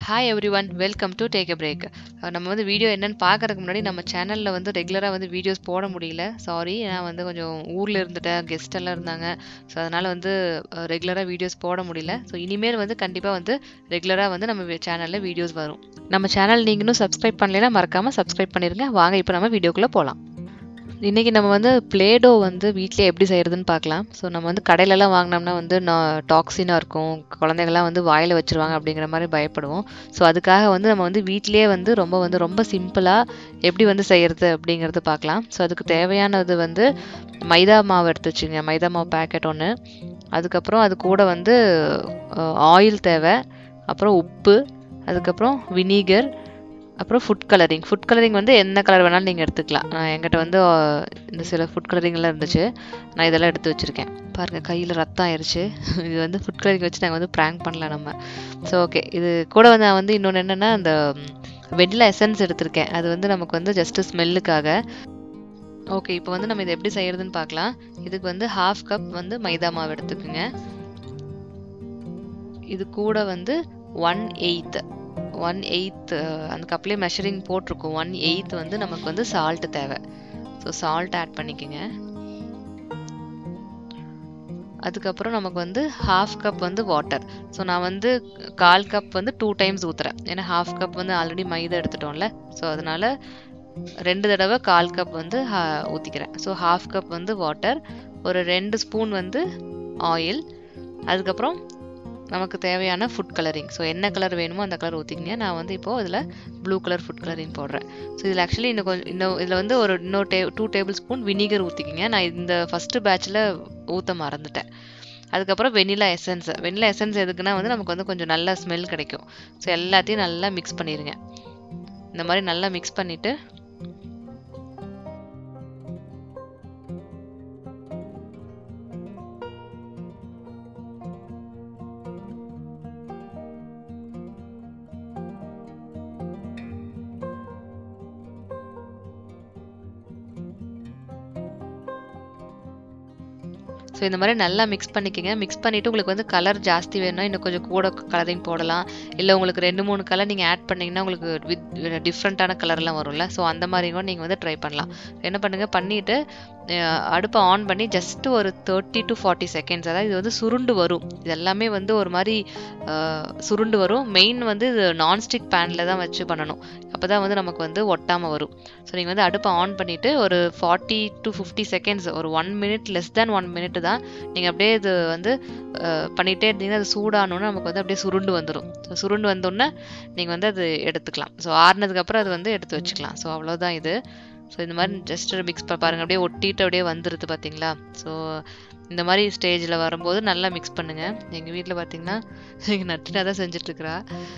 hi every one welcome to take a break நம்ம வந்து video என்னன்னு பார்க்கறதுக்கு முன்னாடி நம்ம சேனலில் வந்து ரெகுலராக வந்து வீடியோஸ் போட முடியல சாரி நான் வந்து கொஞ்சம் ஊரில் இருந்துட்டேன் கெஸ்ட் எல்லாம் இருந்தாங்க ஸோ அதனால் வந்து ரெகுலராக வீடியோஸ் போட முடியல ஸோ இனிமேல் வந்து கண்டிப்பாக வந்து ரெகுலராக வந்து நம்ம சேனலில் வீடியோஸ் வரும் நம்ம சேனல் நீங்கள் இன்னும் சப்ஸ்கிரைப் பண்ணலைன்னா மறக்காமல் சப்ஸ்கிரைப் பண்ணிடுங்க வாங்க இப்போ நம்ம வீடியோக்குள்ளே போகலாம் இன்றைக்கி நம்ம வந்து பிளேடோ வந்து வீட்டிலே எப்படி செய்கிறதுன்னு பார்க்கலாம் ஸோ நம்ம வந்து கடையிலலாம் வாங்கினோம்னா வந்து நான் டாக்ஸினாக இருக்கும் குழந்தைங்கள்லாம் வந்து வாயில் வச்சுருவாங்க அப்படிங்கிற மாதிரி பயப்படுவோம் ஸோ அதுக்காக வந்து நம்ம வந்து வீட்டிலே வந்து ரொம்ப வந்து ரொம்ப சிம்பிளாக எப்படி வந்து செய்கிறது அப்படிங்கிறது பார்க்கலாம் ஸோ அதுக்கு தேவையானது வந்து மைதா மாவு எடுத்து வச்சுங்க மைதா மாவு பேக்கெட் ஒன்று அதுக்கப்புறம் அது கூட வந்து ஆயில் தேவை அப்புறம் உப்பு அதுக்கப்புறம் வினீகர் அப்புறம் ஃபுட் கலரிங் ஃபுட் கலரிங் வந்து என்ன கலர் வேணாலும் நீங்கள் எடுத்துக்கலாம் நான் என்கிட்ட வந்து இந்த சில ஃபுட் கலரிங்லாம் இருந்துச்சு நான் இதெல்லாம் எடுத்து வச்சுருக்கேன் பாருங்கள் கையில் ரத்தம் ஆயிடுச்சு இது வந்து ஃபுட் கலரிங் வச்சு நாங்கள் வந்து ப்ராங்க் பண்ணல நம்ம ஸோ ஓகே இது கூட வந்து நான் வந்து இன்னொன்று என்னென்னா அந்த வெண்ணிலா எசன்ஸ் எடுத்திருக்கேன் அது வந்து நமக்கு வந்து ஜஸ்ட்டு ஸ்மெல்லுக்காக ஓகே இப்போ வந்து நம்ம இதை எப்படி செய்கிறதுன்னு பார்க்கலாம் இதுக்கு வந்து ஹாஃப் கப் வந்து மைதா மாவு எடுத்துக்குங்க இது கூட வந்து ஒன் எயித்து ஒன் எயித் அந்த கப்லேயே மெஷரிங் போட்டிருக்கும் ஒன் எயித் வந்து நமக்கு வந்து சால்ட்டு தேவை ஸோ சால்ட் ஆட் பண்ணிக்கோங்க அதுக்கப்புறம் நமக்கு வந்து ஹாஃப் கப் வந்து வாட்டர் ஸோ நான் வந்து கால் கப் வந்து டூ டைம்ஸ் ஊற்றுறேன் ஏன்னா ஹாஃப் கப் வந்து ஆல்ரெடி மைதா எடுத்துட்டோம்ல ஸோ அதனால் ரெண்டு தடவை கால் கப் வந்து ஊற்றிக்கிறேன் ஸோ ஹாஃப் கப் வந்து வாட்டர் ஒரு ரெண்டு ஸ்பூன் வந்து ஆயில் அதுக்கப்புறம் நமக்கு தேவையான ஃபுட் கலரிங் ஸோ என்ன கலர் வேணுமோ அந்த கலர் ஊற்றிக்கிங்க நான் வந்து இப்போது இதில் ப்ளூ கலர் ஃபுட் கலரிங் போடுறேன் ஸோ இதில் ஆக்சுவலி இன்னும் கொஞ்சம் இன்னும் இதில் வந்து ஒரு இன்னொரு டே டூ டேபிள் ஸ்பூன் வினிகர் ஊற்றிக்கிங்க நான் இந்த ஃபஸ்ட்டு பேட்சில் ஊற்ற மறந்துட்டேன் அதுக்கப்புறம் வெனிலா எசன்ஸ் வெனிலா எசன்ஸ் எதுக்குன்னா வந்து நமக்கு வந்து கொஞ்சம் நல்ல ஸ்மெல் கிடைக்கும் ஸோ எல்லாத்தையும் நல்லா மிக்ஸ் பண்ணிடுங்க இந்த மாதிரி நல்லா மிக்ஸ் பண்ணிவிட்டு ஸோ இந்த மாதிரி நல்லா மிக்ஸ் பண்ணிக்கோங்க மிக்ஸ் பண்ணிவிட்டு உங்களுக்கு வந்து கலர் ஜாஸ்தி வேணும்னா இன்னும் கொஞ்சம் கூட கலரிங் போடலாம் இல்லை உங்களுக்கு ரெண்டு மூணு கலர் நீங்கள் ஆட் பண்ணிங்கன்னா உங்களுக்கு வித் டிஃப்ரெண்ட்டான கலர்லாம் வரும்ல ஸோ அந்த மாதிரி கூட நீங்கள் வந்து ட்ரை பண்ணலாம் என்ன பண்ணுங்கள் பண்ணிவிட்டு அடுப்பை ஆன் பண்ணி ஜஸ்ட்டு ஒரு தேர்ட்டி டு ஃபார்ட்டி செகண்ட்ஸ் அதாவது இது வந்து சுருண்டு வரும் இது எல்லாமே வந்து ஒரு மாதிரி சுருண்டு வரும் மெயின் வந்து இது நான்ஸ்டிக் பேனில் தான் வச்சு பண்ணணும் அப்போ தான் வந்து நமக்கு வந்து ஒட்டாமல் வரும் ஸோ நீங்கள் வந்து அடுப்பை ஆன் பண்ணிவிட்டு ஒரு ஃபார்ட்டி டு ஃபிஃப்டி செகண்ட்ஸ் ஒரு one minute less than one minute தான் நீங்கள் அப்படியே இது வந்து பண்ணிகிட்டே இருந்தீங்கன்னா அது சூடானோன்னு நமக்கு வந்து அப்படியே சுருண்டு வந்துடும் ஸோ சுருண்டு வந்தோடனே நீங்கள் வந்து அது எடுத்துக்கலாம் ஸோ ஆறுனதுக்கப்புறம் அது வந்து எடுத்து வச்சுக்கலாம் ஸோ அவ்வளோதான் இது ஸோ இந்த மாதிரி ஜஸ்ட் மிக்ஸ் பாருங்கள் அப்படியே ஒட்டிட்டு அப்படியே வந்துடுது பார்த்தீங்களா ஸோ இந்த மாதிரி ஸ்டேஜில் வரும்போது நல்லா மிக்ஸ் பண்ணுங்கள் எங்கள் வீட்டில் பார்த்தீங்கன்னா எங்கள் நட்டினா தான் செஞ்சிட்ருக்குறா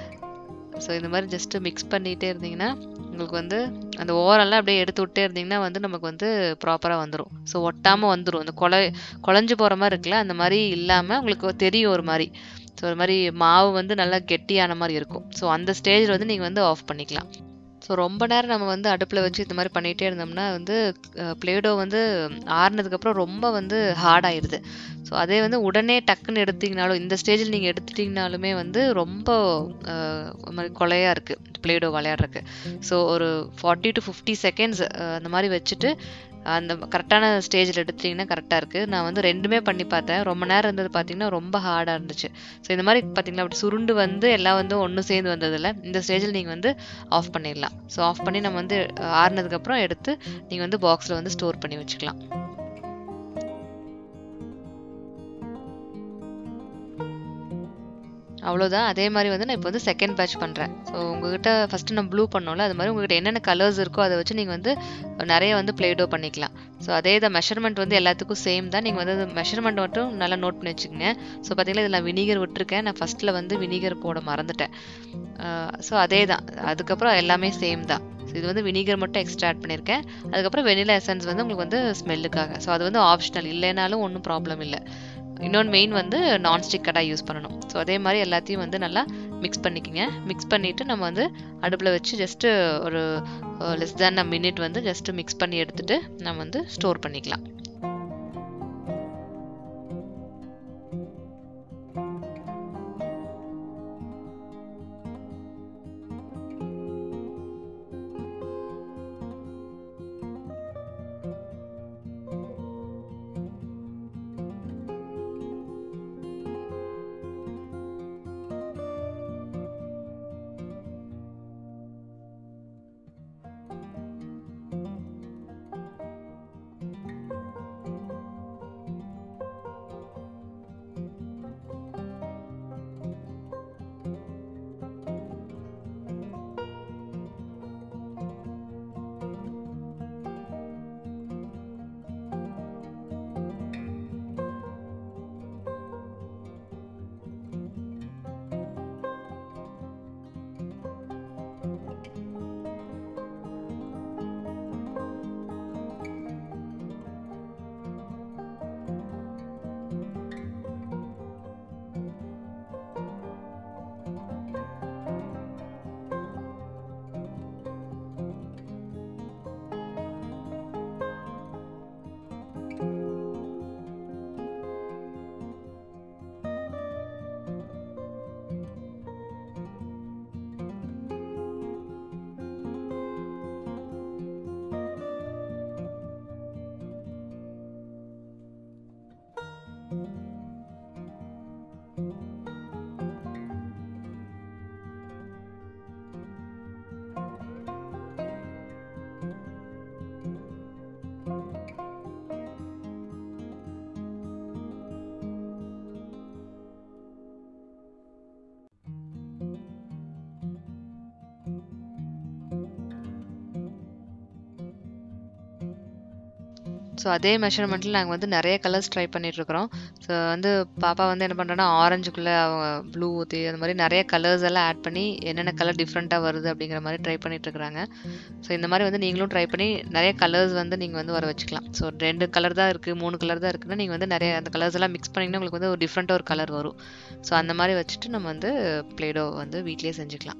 ஸோ இந்த மாதிரி ஜஸ்ட்டு மிக்ஸ் பண்ணிகிட்டே இருந்தீங்கன்னா உங்களுக்கு வந்து அந்த ஓரெல்லாம் அப்படியே எடுத்து விட்டே இருந்தீங்கன்னா வந்து நமக்கு வந்து ப்ராப்பராக வந்துடும் ஸோ ஒட்டாமல் வந்துடும் அந்த கொலை குழஞ்சி போகிற மாதிரி இருக்குல்ல அந்த மாதிரி இல்லாமல் உங்களுக்கு தெரியும் ஒரு மாதிரி ஸோ ஒரு மாதிரி மாவு வந்து நல்லா கெட்டியான மாதிரி இருக்கும் ஸோ அந்த ஸ்டேஜில் வந்து நீங்கள் வந்து ஆஃப் பண்ணிக்கலாம் ஸோ ரொம்ப நேரம் நம்ம வந்து அடுப்பில் வச்சு இந்த மாதிரி பண்ணிகிட்டே இருந்தோம்னா வந்து பிளேடோ வந்து ஆறுனதுக்கப்புறம் ரொம்ப வந்து ஹார்ட் ஆயிடுது ஸோ அதே வந்து உடனே டக்குன்னு எடுத்திங்கனாலும் இந்த ஸ்டேஜில் நீங்கள் எடுத்துட்டிங்கனாலுமே வந்து ரொம்ப மாதிரி கொலையாக இருக்குது பிளேடோ விளையாடுறதுக்கு ஸோ ஒரு ஃபார்ட்டி டு ஃபிஃப்டி செகண்ட்ஸ் அந்த மாதிரி வச்சுட்டு அந்த கரெக்டான ஸ்டேஜில் எடுத்துட்டிங்கன்னா கரெக்டாக இருக்குது நான் வந்து ரெண்டுமே பண்ணி பார்த்தேன் ரொம்ப நேரம் இருந்தது பார்த்தீங்கன்னா ரொம்ப ஹார்டாக இருந்துச்சு ஸோ இந்த மாதிரி பார்த்தீங்கன்னா அப்படி சுருண்டு வந்து எல்லாம் வந்து ஒன்று சேர்ந்து வந்ததில்ல இந்த ஸ்டேஜில் நீங்கள் வந்து ஆஃப் பண்ணிடலாம் ஸோ ஆஃப் பண்ணி நம்ம வந்து ஆறுனதுக்கப்புறம் எடுத்து நீங்கள் வந்து பாக்ஸில் வந்து ஸ்டோர் பண்ணி வச்சுக்கலாம் அவ்வளோதான் அதே மாதிரி வந்து நான் இப்போ வந்து செகண்ட் பேட்ச் பண்ணுறேன் ஸோ உங்ககிட்ட ஃபஸ்ட்டு நம்ம ப்ளூ பண்ணோம்ல அது மாதிரி உங்ககிட்ட என்னென்ன கலர்ஸ் இருக்கோ அதை வச்சு நீங்கள் வந்து நிறைய வந்து பிளேடோ பண்ணிக்கலாம் ஸோ அதே தான் மெஷர்மெண்ட் வந்து எல்லாத்துக்கும் சேம் தான் நீங்கள் வந்து மெஷர்மெண்ட் மட்டும் நல்லா நோட் பண்ணி வச்சுக்கோங்க ஸோ பார்த்தீங்கன்னா இதில் நான் வினிகர் விட்டுருக்கேன் நான் ஃபஸ்ட்டில் வந்து வினிகர் போட மறந்துட்டேன் ஸோ அதே தான் அதுக்கப்புறம் எல்லாமே சேம் தான் ஸோ இது வந்து வினிகர் மட்டும் எக்ஸ்ட்ரா ஆட் பண்ணியிருக்கேன் அதுக்கப்புறம் வெனிலா எசன்ஸ் வந்து உங்களுக்கு வந்து ஸ்மெல்லுக்காக ஸோ அது வந்து ஆப்ஷனல் இல்லைனாலும் ஒன்றும் ப்ராப்ளம் இல்லை இன்னொன்று மெயின் வந்து நான்ஸ்டிக் கடாய் யூஸ் பண்ணணும் ஸோ அதே மாதிரி எல்லாத்தையும் வந்து நல்லா மிக்ஸ் பண்ணிக்கோங்க மிக்ஸ் பண்ணிவிட்டு நம்ம வந்து அடுப்பில் வச்சு ஜஸ்ட்டு ஒரு லெஸ் தேன் அ மினிட் வந்து ஜஸ்ட்டு மிக்ஸ் பண்ணி எடுத்துகிட்டு நம்ம வந்து ஸ்டோர் பண்ணிக்கலாம் ஸோ அதே மெஷர்மெண்ட்டில் நாங்கள் வந்து நிறைய கலர்ஸ் ட்ரை பண்ணிகிட்ருக்குறோம் ஸோ வந்து பாப்பா வந்து என்ன பண்ணுறோன்னா ஆரஞ்சுக்குள்ளே அவங்க ப்ளூ ஊற்றி அந்த மாதிரி நிறைய கலர்ஸ் எல்லாம் ஆட் பண்ணி என்னென்ன கலர் டிஃப்ரெண்ட்டாக வருது அப்படிங்கிற மாதிரி ட்ரை பண்ணிகிட்ருக்குறாங்க ஸோ இந்த மாதிரி வந்து நீங்களும் ட்ரை பண்ணி நிறைய கலர்ஸ் வந்து நீங்கள் வந்து வர வச்சுக்கலாம் ஸோ ரெண்டு கலர் தான் இருக்குது மூணு கலர் தான் இருக்குன்னா நீங்கள் வந்து நிறைய அந்த கலர்ஸ் எல்லாம் மிக்ஸ் பண்ணிங்கன்னா உங்களுக்கு வந்து ஒரு டிஃப்ரெண்ட்டாக ஒரு கலர் வரும் ஸோ அந்த மாதிரி வச்சுட்டு நம்ம வந்து ப்ளேடோ வந்து வீட்லேயே செஞ்சுக்கலாம்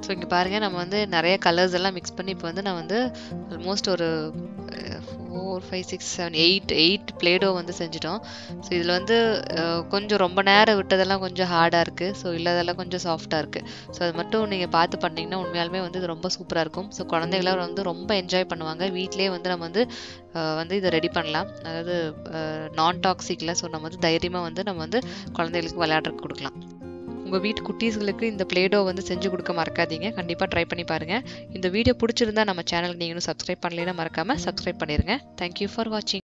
ஸோ இங்கே பாருங்கள் நம்ம வந்து நிறைய கலர்ஸ் எல்லாம் மிக்ஸ் பண்ணி இப்போ வந்து நான் வந்து ஆல்மோஸ்ட் ஒரு four five six seven eight eight பிளேடோ வந்து செஞ்சிட்டோம் ஸோ இதில் வந்து அஹ், கொஞ்சம் ரொம்ப நேரம் விட்டதெல்லாம் கொஞ்சம் ஹார்டாக இருக்குது ஸோ இல்லாதெல்லாம் கொஞ்சம் சாஃப்டாக இருக்குது ஸோ அது மட்டும் நீங்கள் பார்த்து பண்ணிங்கன்னா உண்மையாலுமே வந்து இது ரொம்ப சூப்பராக இருக்கும் ஸோ குழந்தைகளாம் வந்து ரொம்ப என்ஜாய் பண்ணுவாங்க வீட்டிலேயே வந்து நம்ம வந்து அஹ், வந்து இதை ரெடி பண்ணலாம் அதாவது நான் டாக்ஸிக்கில் ஸோ நம்ம வந்து தைரியமாக வந்து நம்ம வந்து குழந்தைகளுக்கு விளையாடுறதுக்கு கொடுக்கலாம் உங்கள் வீட்டு குட்டீஸ்களுக்கு இந்த பிளேடோ வந்து செஞ்சு கொடுக்க மறக்காதீங்க கண்டிப்பாக ட்ரை பண்ணி பாருங்கள் இந்த வீடியோ பிடிச்சிருந்தா நம்ம சேனலுக்கு நீங்களும் சப்ஸ்கிரைப் பண்ணலைன்னா மறக்காமல் சப்ஸ்கிரைப் பண்ணிடுங்க தேங்க்யூ ஃபார் வாட்சிங்